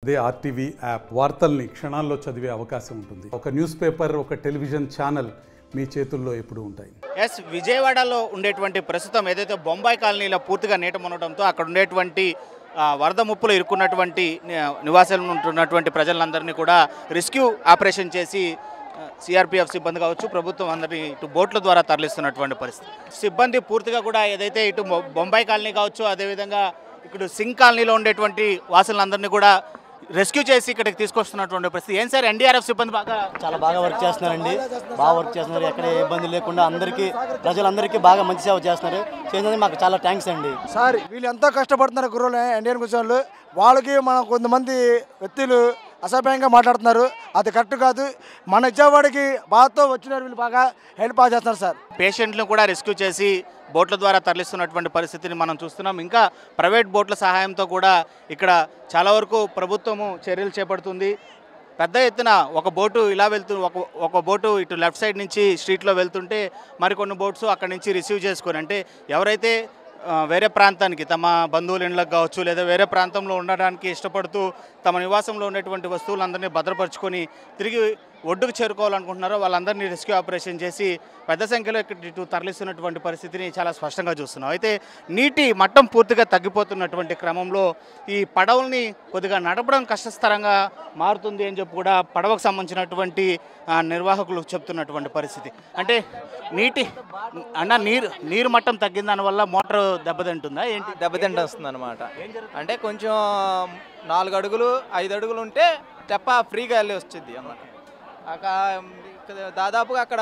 అదే RTV app వార్తల్ని క్షణాల్లో చదివే అవకాశం ఉంటుంది ఒక న్యూస్ పేపర్ ఒక టెలివిజన్ ఛానల్ మీ చేతుల్లో ఎప్పుడూ ఉంటాయి ఎస్ విజయవాడలో ఉండేటువంటి ప్రస్తుతం ఏదైతే బొంబాయి కాలనీలో పూర్తిగా నీట మునగడంతో అక్కడ ఉండేటువంటి ఆ, వరద ముప్పులో ఇరుక్కున్నటువంటి ని- నివాసాలు ఉంటున్నటువంటి ప్రజలందరినీ కూడా రెస్క్యూ ఆపరేషన్ చేసి సిఆర్పిఎఫ్ సిబ్బంది కావచ్చు ప్రభుత్వం అందరినీ ఇటు బోట్ల ద్వారా తరలిస్తున్నటువంటి పరిస్థితి సిబ్బంది పూర్తిగా కూడా ఏదైతే ఇటు బొ- బొంబాయి కాలనీ కావచ్చు అదేవిధంగా ఇక్కడ సింగ్ కాలనీలో ఉండేటువంటి వాసులందరినీ కూడా రెస్క్యూ చేసి ఇక్కడికి తీసుకొస్తున్నటువంటి పరిస్థితి ఏం సార్ ఎన్డీఆర్ఎఫ్ సిబ్బంది బాగా చాలా బాగా వర్క్ చేస్తున్నారండి బాగా వర్క్ చేస్తున్నారు ఎక్కడ ఏ ఇబ్బంది లేకుండా అందరికీ ప్రజలందరికీ బాగా మంచి సేవ చేస్తున్నారు చేసినందుకు మాకు చాలా థ్యాంక్స్ అండి సార్ వీళ్ళు ఎంతో కష్టపడుతున్నారు కుర్రోలు ఇండియన్ కుర్చోళ్ళు వాళ్ళకి మన కొంతమంది వ్యక్తులు అసభ్యంగా మాట్లాడుతున్నారు అది కరెక్ట్ కాదు మన విజయవాడకి బాధతో వచ్చినారు వీళ్ళు బాగా హెల్ప్ బాగా చేస్తున్నారు సార్ పేషెంట్లను కూడా రెస్క్యూ చేసి బోట్ల ద్వారా తరలిస్తున్నటువంటి పరిస్థితిని మనం చూస్తున్నాం ఇంకా ప్రైవేట్ బోట్ల సహాయంతో కూడా ఇక్కడ చాలా వరకు ప్రభుత్వము చర్యలు చేపడుతుంది పెద్ద ఎత్తున ఒక బోటు ఇలా వెళ్తూ ఒక ఒక బోటు ఇటు లెఫ్ట్ సైడ్ నుంచి స్ట్రీట్లో వెళ్తుంటే మరికొన్ని బోట్స్ అక్కడి నుంచి రిసీవ్ చేసుకొని అంటే ఎవరైతే ఆ, వేరే ప్రాంతానికి తమ బంధువుల ఇళ్ళకి కావచ్చు లేదా వేరే ప్రాంతంలో ఉండడానికి ఇష్టపడుతూ తమ నివాసంలో ఉన్నటువంటి వస్తువులందరినీ భద్రపరుచుకొని తిరిగి ఒడ్డుకు చేరుకోవాలనుకుంటున్నారో వాళ్ళందరినీ రెస్క్యూ ఆపరేషన్ చేసి పెద్ద సంఖ్యలో ఇక్కడ ఇటు తరలిస్తున్నటువంటి పరిస్థితిని చాలా స్పష్టంగా చూస్తున్నాం అయితే నీటి మట్టం పూర్తిగా తగ్గిపోతున్నటువంటి క్రమంలో ఈ పడవల్ని కొద్దిగా నడపడం కష్టతరంగా మారుతుంది అని చెప్పి కూడా పడవకు సంబంధించినటువంటి ఆ, నిర్వాహకులు చెప్తున్నటువంటి పరిస్థితి అంటే నీటి అన్న నీరు నీరు మట్టం తగ్గిన దానివల్ల మోటార్ దెబ్బతింటుందా ఏంటి దెబ్బతింట వస్తుంది అనమాట అంటే కొంచెం నాలుగు అడుగులు ఐదు అడుగులు ఉంటే తెప్ప ఫ్రీగా వెళ్ళి వచ్చింది అన్నమాట అక్కడ ఇక్కడ దాదాపుగా అక్కడ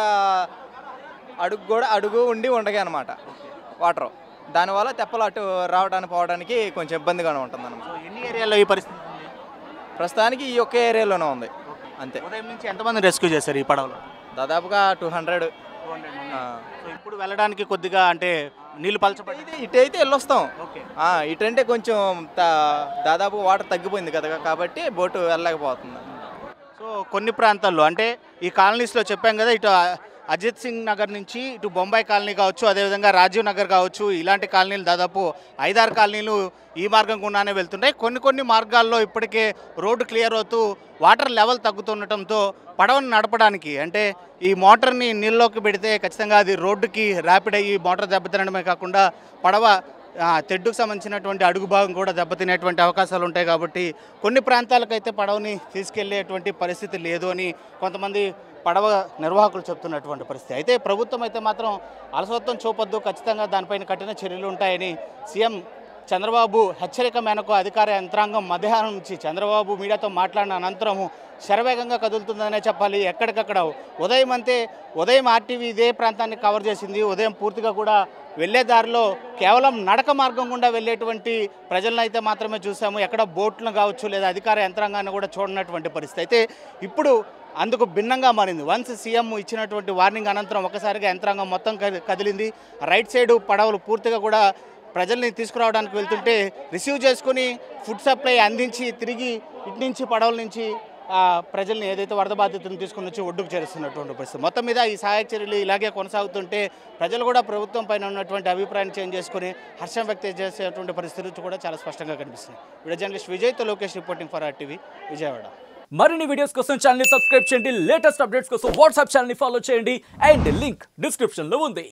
అడుగు కూడా అడుగు ఉండి ఉండగా అనమాట వాటర్ దానివల్ల తెప్పలు అటు రావడానికి పోవడానికి కొంచెం ఇబ్బందిగానే ఉంటుంది అనమాట ఎన్ని ఏరియాలో ఈ పరిస్థితి ఉంది? ప్రస్తుతానికి ఈ ఒక్క ఏరియాలోనే ఉంది అంతే ఉదయం నుంచి ఎంతమంది రెస్క్యూ చేశారు ఈ పడవలో దాదాపుగా టూ హండ్రెడ్ సో ఇప్పుడు వెళ్ళడానికి కొద్దిగా అంటే నీళ్లు పలచబడి ఇటైతే వెళ్ళొస్తాం ఓకే ఆ, ఇటంటే కొంచెం తా- దాదాపు వాటర్ తగ్గిపోయింది కదా కాబట్టి బోటు వెళ్ళలేకపోతుంది సో కొన్ని ప్రాంతాల్లో అంటే ఈ కాలనీస్లో చెప్పాం కదా ఇటు అజిత్ సింగ్ నగర్ నుంచి ఇటు బొంబాయి కాలనీ కావచ్చు అదేవిధంగా రాజీవ్ నగర్ కావచ్చు ఇలాంటి కాలనీలు దాదాపు ఐదారు కాలనీలు ఈ మార్గం గుండానే వెళ్తుంటాయి కొన్ని కొన్ని మార్గాల్లో ఇప్పటికే రోడ్డు క్లియర్ అవుతూ వాటర్ లెవెల్ తగ్గుతుండటంతో పడవను నడపడానికి అంటే ఈ మోటార్ని నీళ్ళలోకి పెడితే ఖచ్చితంగా అది రోడ్డుకి ర్యాపిడ్ అయ్యి మోటార్ దెబ్బతినడమే కాకుండా పడవ ఆ, తెడ్డుకు సంబంధించినటువంటి అడుగు భాగం కూడా దెబ్బతినేటువంటి అవకాశాలు ఉంటాయి కాబట్టి కొన్ని ప్రాంతాలకైతే పడవని తీసుకెళ్లేటువంటి పరిస్థితి లేదు అని కొంతమంది పడవ నిర్వాహకులు చెప్తున్నటువంటి పరిస్థితి అయితే ప్రభుత్వం అయితే మాత్రం అలసత్వం చూపొద్దు ఖచ్చితంగా దానిపైన కఠిన చర్యలు ఉంటాయని సీఎం చంద్రబాబు హెచ్చరిక మేరకు అధికార యంత్రాంగం మధ్యాహ్నం నుంచి చంద్రబాబు మీడియాతో మాట్లాడిన అనంతరము శరవేగంగా కదులుతుందనే చెప్పాలి ఎక్కడికక్కడ ఉదయం అంతే ఉదయం ఆర్టీవీ ఇదే ప్రాంతాన్ని కవర్ చేసింది ఉదయం పూర్తిగా కూడా వెళ్ళే దారిలో కేవలం నడక మార్గం గుండా వెళ్ళేటువంటి ప్రజలను అయితే మాత్రమే చూసాము ఎక్కడ బోట్లను కావచ్చు లేదా అధికార యంత్రాంగాన్ని కూడా చూడనటువంటి పరిస్థితి అయితే ఇప్పుడు అందుకు భిన్నంగా మారింది వన్స్ సీఎం ఇచ్చినటువంటి వార్నింగ్ అనంతరం ఒకసారిగా యంత్రాంగం మొత్తం కది- కదిలింది రైట్ సైడ్ పడవలు పూర్తిగా కూడా ప్రజల్ని తీసుకురావడానికి వెళ్తుంటే రిసీవ్ చేసుకుని ఫుడ్ సప్లై అందించి తిరిగి ఇటు నుంచి పడవల నుంచి ఆ, ప్రజల్ని ఏదైతే వరద బాధితులను తీసుకుని వచ్చి ఒడ్డుకు చేరుస్తున్నటువంటి పరిస్థితి మొత్తం మీద ఈ సహాయక చర్యలు ఇలాగే కొనసాగుతుంటే ప్రజలు కూడా ప్రభుత్వం పైన ఉన్నటువంటి అభిప్రాయాన్ని చేంజ్ చేసుకుని హర్షం వ్యక్తం చేసేటువంటి పరిస్థితులు కూడా చాలా స్పష్టంగా కనిపిస్తుంది వీడియో జర్నలిస్ట్ విజయ్తో Lokesh reporting for R TV Vijayawada మరిన్ని వీడియోస్ కోసం ఛానల్ ని సబ్స్క్రైబ్ చేయండి లేటెస్ట్ అప్డేట్స్ కోసం వాట్సాప్ ఛానల్ ని ఫాలో చేయండి అండ్ లింక్ డిస్క్రిప్షన్ లో ఉంది